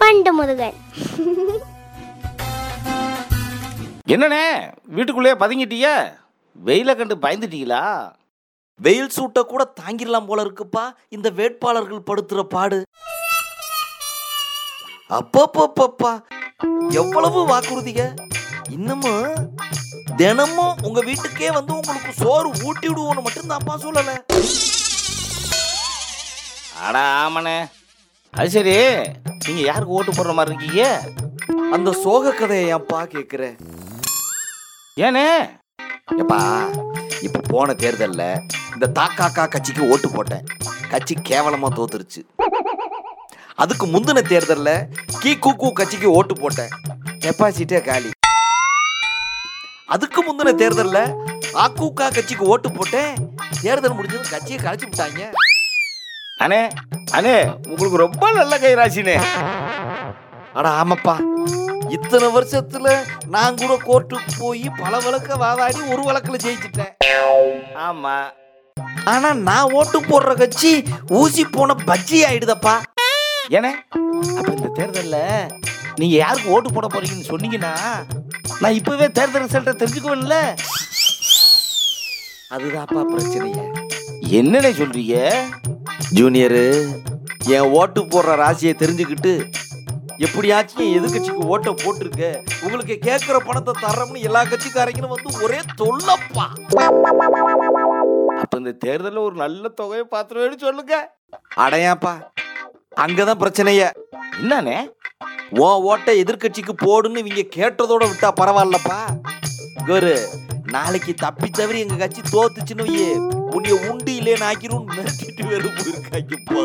பண்டு முருகன் என்னண்ணே வீட்டுக்குள்ளேயே பதுங்கிட்டிய வெயில கண்டு பயந்துட்டீங்களா வெயில் சூட்டை கூட தாங்கிடலாம் போல இருக்குப்பா இந்த வேட்பாளர்கள் படுத்துற பாடு அப்பப்பப்பப்பா எவ்வளவு வாக்குறுதிக இன்னமும் தினமும் உங்க வீட்டுக்கே வந்து உங்களுக்கு சோறு ஊட்டி விடுவோம்னு மட்டும் தான்ப்பா சொல்லல அடா ஆமாண்ணே அது சரி நீங்க யாருக்கு ஓட்டு போடுற மாதிரி இருக்கீங்க அந்த சோக கதையை ஏன்ப்பா கேக்குற ஏனே எப்பா இப்ப போன தேர்தல்ல இந்த தாக்காக்கா கட்சிக்கு ஓட்டு போட்டேன் கட்சி கேவலமா தோத்துருச்சு அதுக்கு முந்தின தேர்தல்ல கி கூக்கு கட்சிக்கு ஓட்டு போட்டேன் கெப்பாசிட்டியா காலி அதுக்கு முந்தின தேர்தல்ல ஆக்கூக்கா கட்சிக்கு ஓட்டு போட்டேன் தேர்தல் முடிஞ்சது கட்சியை கலைச்சு விட்டாங்க அண்ணே அண்ணே உங்களுக்கு ரொம்ப நல்ல கைராசினே அட ஆமாப்பா இத்தனை வருஷத்துல நான் கூட கோர்ட்டுக்கு போய் பல வழக்க வாதாடி ஒரு வழக்குல ஜெயிச்சிட்டேன் ஆமா ஆனா நான் ஓட்டு போடுற கட்சி ஊசி போன பஜ்ஜி ஆயிடுதப்பா ஏனே அப்ப இந்த தேர்தல்ல நீங்க யாருக்கு ஓட்டு போட போறீங்கன்னு சொன்னீங்கன்னா நான் இப்பவே தேர்தல் ரிசல்ட்டை தெரிஞ்சுக்குவேன்ல அதுதான்ப்பா பிரச்சனையே என்னண்ணே சொல்றீங்க ஜூனியரு என் ஓட்டு போடுற ராசியை தெரிஞ்சுக்கிட்டு எப்படியாச்சும் என் எதிர்கட்சிக்கு ஓட்டை போட்டிருக்க உங்களுக்கு கேட்குற பணத்தை தர்றோம்னு எல்லா கட்சிக்காரங்களும் வந்து ஒரே தொல்லப்பா அப்ப இந்த தேர்தல்ல ஒரு நல்ல தொகையை பாத்துருவேன்னு சொல்லுங்க அடையாப்பா அங்கதான் பிரச்சனையே என்னண்ணே உன் ஓட்டை எதிர்க்கட்சிக்கு போடுன்னு இவங்க கேட்டதோட விட்டா பரவாயில்லப்பா குரு நாளைக்கு தப்பி தவறி எங்க கட்சி தோத்துச்சுன்னு வையே உன்னைய உண்டு இல்லேன்னு ஆக்கிரும் மிரட்டிட்டு வேற போயிருக்காங்கப்பா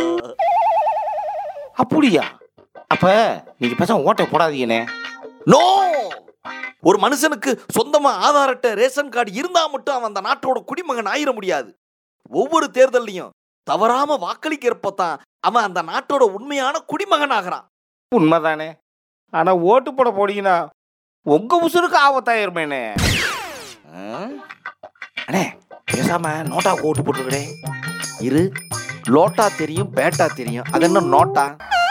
அப்படியா அப்ப நீங்க பேசாம ஓட்டை போடாதீங்கண்ணே நோ ஒரு மனுஷனுக்கு சொந்தமா ஆதார் அட்டை ரேஷன் கார்டு இருந்தா மட்டும் அவன் அந்த நாட்டோட குடிமகன் ஆயிர முடியாது ஒவ்வொரு தேர்தல்லையும் தவறாம வாக்களிக்கிறப்பதான் அவன் அந்த நாட்டோட உண்மையான குடிமகன் ஆகிறான் உண்மைதானே ஆனா ஓட்டு போட போனீங்கன்னா உங்க உசுருக்கு ஆபத்தாயிருமேனே ஆ? அண்ணே பேசாம நோட்டாவுக்கு ஓட்டு போட்டுருக்கடே இரு லோட்டா தெரியும் பேட்டா தெரியும் அது என்ன நோட்டா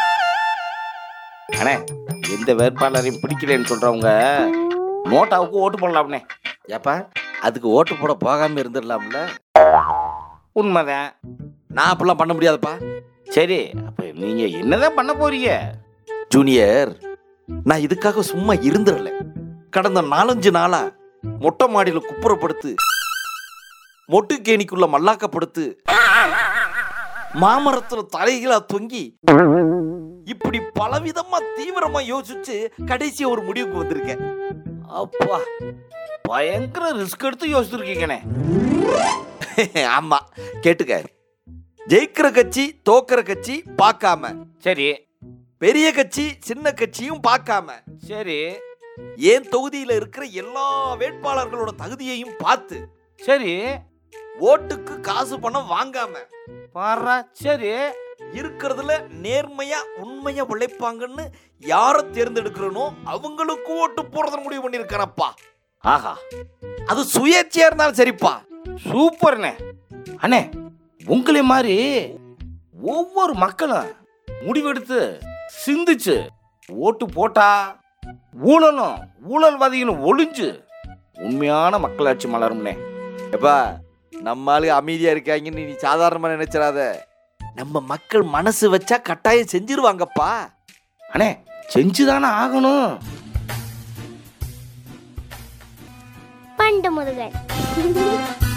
அண்ணே எந்த வேட்பாளரையும் பிடிக்கலன்னு சொல்றவங்க நோட்டாவுக்கு ஓட்டு போடலாம்னே ஏப்பா அதுக்கு ஓட்டு போட போகாம இருந்துடலாம்ல உண்மைதான் நான் அப்படிலாம் பண்ண முடியாதுப்பா சரி அப்ப நீங்க என்னதான் பண்ண போறீங்க ஜூனியர் நான் இதுக்காக சும்மா இருந்துடல கடந்த நாலஞ்சு நாளா மொட்டை மாடியில குப்புறப்படுத்து மொட்டு கேணிக்குள்ள மல்லாக்கப்படுத்து மாமரத்துல தலைகளா தொங்கி இப்படி பலவிதமா தீவிரமா யோசிச்சு கடைசி ஒரு முடிவுக்கு வந்திருக்கேன் அப்பா பயங்கர ரிஸ்க் எடுத்து யோசிச்சிருக்கீங்கண்ணே ஆமா கேட்டுக்க ஜெயிக்கிற கட்சி தோக்கிற கட்சி பார்க்காம சரி பெரிய கட்சி சின்ன கட்சியும் பார்க்காம சரி என் தொகுதியில இருக்கிற எல்லா வேட்பாளர்களோட தகுதியையும் பார்த்து சரி ஓட்டுக்கு காசு பணம் வாங்காம பாடுறா சரி இருக்கிறதுல நேர்மையா உண்மையா உழைப்பாங்கன்னு யார தேர்ந்தெடுக்கிறனோ அவங்களுக்கு ஓட்டு போடுறத முடிவு பண்ணிருக்கானப்பா ஆஹா அது சுயேட்சையா இருந்தாலும் சரிப்பா சூப்பர்ண்ணே அண்ணே உங்களை மாதிரி ஒவ்வொரு மக்களும் முடிவெடுத்து சிந்திச்சு ஓட்டு போட்டா ஊழலும் ஊழல்வாதிகளும் ஒளிஞ்சு உண்மையான மக்களாட்சி மலரும்னே எப்பா நம்ம ஆளு அமைதியா இருக்காங்கன்னு நீ சாதாரணமா நினைச்சிடாத நம்ம மக்கள் மனசு வச்சா கட்டாயம் செஞ்சிருவாங்கப்பா அண்ணே செஞ்சுதானே ஆகணும் பண்டு முருகன்